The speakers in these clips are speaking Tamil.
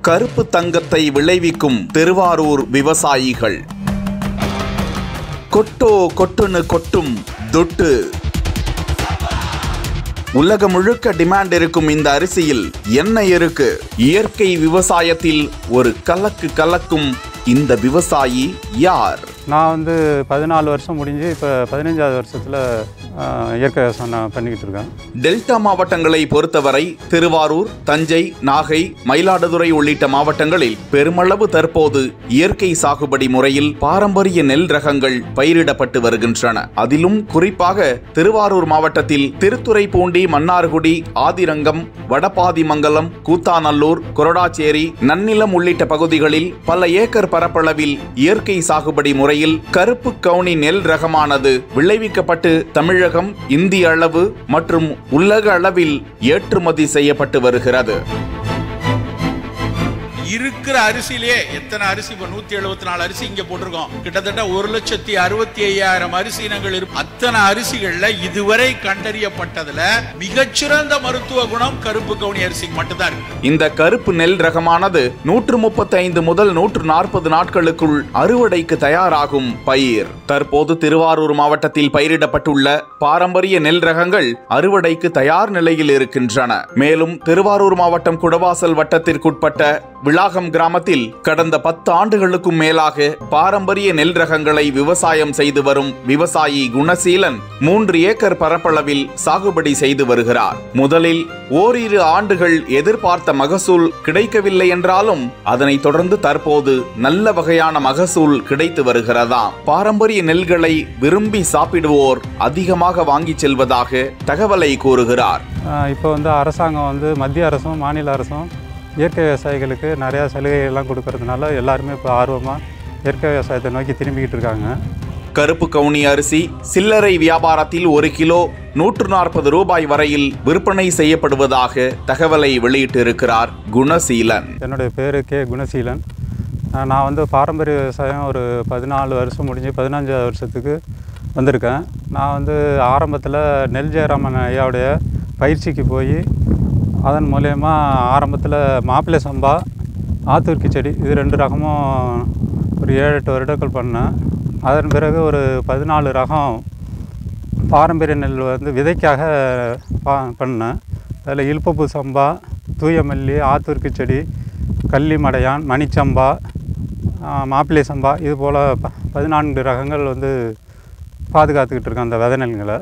கருப்பு தங்கத்தை விளைவிக்கும் திருவாரூர் விவசாயிகள் கொட்டோ கொட்டுன்னு கொட்டும் துட்டு உலகம் முழுக்க டிமாண்ட் இருக்கும் இந்த அரிசியில் என்ன இருக்கு இயற்கை விவசாயத்தில் ஒரு கலக்கு கலக்கும் இந்த விவசாயி யார் நான் வந்து பதினாலு வருஷம் முடிஞ்சு இப்போ பதினஞ்சாவது வருஷத்தில் இயற்கை விவசாயம் நான் பண்ணிக்கிட்டு இருக்கேன் டெல்டா மாவட்டங்களை பொறுத்தவரை திருவாரூர் தஞ்சை நாகை மயிலாடுதுறை உள்ளிட்ட மாவட்டங்களில் பெருமளவு தற்போது இயற்கை சாகுபடி முறையில் பாரம்பரிய நெல் ரகங்கள் பயிரிடப்பட்டு வருகின்றன அதிலும் குறிப்பாக திருவாரூர் மாவட்டத்தில் திருத்துறைப்பூண்டி மன்னார்குடி ஆதிரங்கம் வடபாதிமங்கலம் கூத்தாநல்லூர் கொரடாச்சேரி நன்னிலம் உள்ளிட்ட பகுதிகளில் பல ஏக்கர் பரப்பளவில் இயற்கை சாகுபடி முறையில் கருப்பு கவுனி நெல் ரகமானது விளைவிக்கப்பட்டு தமிழகம் இந்திய அளவு மற்றும் உலக அளவில் ஏற்றுமதி செய்யப்பட்டு வருகிறது இருக்கிற அரிசியிலே எத்தனை அரிசி இப்போ நூத்தி எழுபத்தி நாலு அரிசி இங்க போட்டிருக்கோம் கிட்டத்தட்ட ஒரு லட்சத்தி அறுபத்தி ஐயாயிரம் அரிசி இனங்கள் இருக்கு அத்தனை அரிசிகள்ல இதுவரை கண்டறியப்பட்டதுல மிகச்சிறந்த மருத்துவ குணம் கருப்பு கவுனி அரிசிக்கு மட்டும்தான் இருக்கு இந்த கருப்பு நெல் ரகமானது நூற்று முப்பத்தைந்து முதல் நூற்று நாற்பது நாட்களுக்குள் அறுவடைக்கு தயாராகும் பயிர் தற்போது திருவாரூர் மாவட்டத்தில் பயிரிடப்பட்டுள்ள பாரம்பரிய நெல் ரகங்கள் அறுவடைக்கு தயார் நிலையில் இருக்கின்றன மேலும் திருவாரூர் மாவட்டம் குடவாசல் வட்டத்திற்குட்பட்ட விளாகம் கிராமத்தில் கடந்த பத்து ஆண்டுகளுக்கும் மேலாக பாரம்பரிய நெல் ரகங்களை விவசாயம் செய்து வரும் விவசாயி குணசீலன் மூன்று ஏக்கர் பரப்பளவில் சாகுபடி செய்து வருகிறார் முதலில் ஓரிரு ஆண்டுகள் எதிர்பார்த்த மகசூல் கிடைக்கவில்லை என்றாலும் அதனைத் தொடர்ந்து தற்போது நல்ல வகையான மகசூல் கிடைத்து வருகிறதாம் பாரம்பரிய நெல்களை விரும்பி சாப்பிடுவோர் அதிகமாக வாங்கிச் செல்வதாக தகவலை கூறுகிறார் இப்போ வந்து அரசாங்கம் வந்து மத்திய அரசும் மாநில அரசும் இயற்கை விவசாயிகளுக்கு நிறையா சலுகைகள்லாம் கொடுக்கறதுனால எல்லாருமே இப்போ ஆர்வமாக இயற்கை விவசாயத்தை நோக்கி திரும்பிக்கிட்டு இருக்காங்க கருப்பு கவுனி அரிசி சில்லறை வியாபாரத்தில் ஒரு கிலோ நூற்று நாற்பது ரூபாய் வரையில் விற்பனை செய்யப்படுவதாக தகவலை வெளியிட்டிருக்கிறார் குணசீலன் என்னுடைய பேர் கே குணசீலன் அஹ் நான் வந்து பாரம்பரிய விவசாயம் ஒரு பதினாலு வருஷம் முடிஞ்சு பதினஞ்சாவது வருஷத்துக்கு வந்திருக்கேன் நான் வந்து ஆரம்பத்தில் நெல் ஜெயராமன் ஐயாவுடைய பயிற்சிக்கு போய் அதன் மூலயமா ஆரம்பத்தில் மாப்பிள்ளை சம்பா ஆத்தூர்க்கி செடி இது ரெண்டு ரகமும் ஒரு ஏழு எட்டு வருடங்கள் பண்ணேன் அதன் பிறகு ஒரு பதினாலு ரகம் பாரம்பரிய நெல் வந்து விதைக்காக பா பண்ணேன் அதில் இல்பப்பூ சம்பா தூயமல்லி ஆத்தூர்க்கு செடி கள்ளிமடையான் மணிச்சம்பா ஆ, மாப்பிள்ளை சம்பா இது போல் ப பதினான்கு ரகங்கள் வந்து பாதுகாத்துக்கிட்டு இருக்கேன் அந்த விதை நெல்களை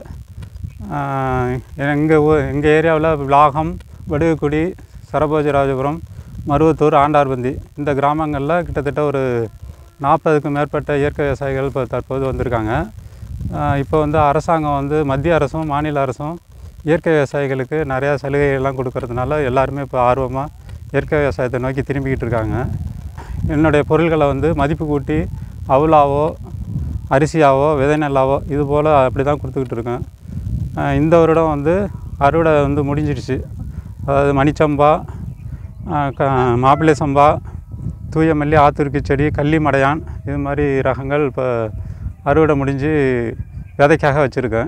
எங்கள் ஊ எங்கள் ஏரியாவில் விலாகம் வடுகுக்குடி சரபோஜராஜபுரம் மருவத்தூர் ஆண்டார்பந்தி இந்த கிராமங்களில் கிட்டத்தட்ட ஒரு நாற்பதுக்கும் மேற்பட்ட இயற்கை விவசாயிகள் இப்போ தற்போது வந்திருக்காங்க ஆஹ் இப்போ வந்து அரசாங்கம் வந்து மத்திய அரசும் மாநில அரசும் இயற்கை விவசாயிகளுக்கு நிறையா சலுகைகள்லாம் கொடுக்கறதுனால எல்லாருமே இப்போ ஆர்வமாக இயற்கை விவசாயத்தை நோக்கி திரும்பிக்கிட்டு இருக்காங்க என்னுடைய பொருள்களை வந்து மதிப்பு கூட்டி அவுலாவோ அரிசியாவோ விதை நெல்லாவோ இது போல் அப்படி தான் கொடுத்துக்கிட்டு இருக்கேன் ஆஹ் இந்த வருடம் வந்து அறுவடை வந்து முடிஞ்சிடுச்சு அதாவது மணிச்சம்பா ஆஹ் க மாப்பிள்ளை சம்பா தூயமல்லி ஆத்தூர்க்கி செடி கள்ளிமடையான் இது மாதிரி ரகங்கள் இப்போ அறுவடை முடிஞ்சு விதைக்காக வச்சுருக்கேன்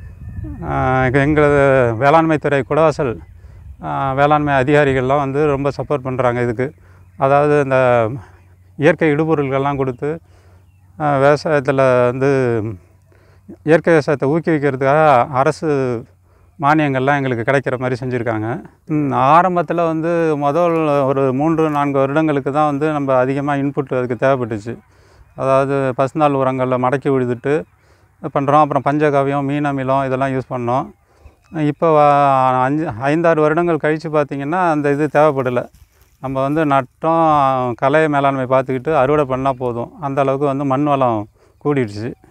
எங்களது வேளாண்மை துறை குடவாசல் ஆஹ் வேளாண்மை அதிகாரிகள்லாம் வந்து ரொம்ப சப்போர்ட் பண்ணுறாங்க இதுக்கு அதாவது இந்த இயற்கை இடுபொருள்கள்லாம் கொடுத்து ஆஹ் விவசாயத்தில் வந்து இயற்கை விவசாயத்தை ஊக்குவிக்கிறதுக்காக அரசு மானியங்கள்லாம் எங்களுக்கு கிடைக்கிற மாதிரி செஞ்சுருக்காங்க ஆரம்பத்தில் வந்து முதல் ஒரு மூன்று நான்கு வருடங்களுக்கு தான் வந்து நம்ம அதிகமாக இன்புட் அதுக்கு தேவைப்பட்டுச்சு அதாவது பசுந்தாள் உரங்களில் மடக்கி விழுதுட்டு பண்ணுறோம் அப்புறம் பஞ்சகாவியம் மீன் அமிலம் இதெல்லாம் யூஸ் பண்ணோம் இப்போ வ- அஞ்சு ஐந்தாறு வருடங்கள் கழித்து பார்த்திங்கன்னா அந்த இது தேவைப்படலை நம்ம வந்து நட்டோம் கலை மேலாண்மை பார்த்துக்கிட்டு அறுவடை பண்ணால் போதும் அந்த அளவுக்கு வந்து மண் வளம் கூடிடுச்சு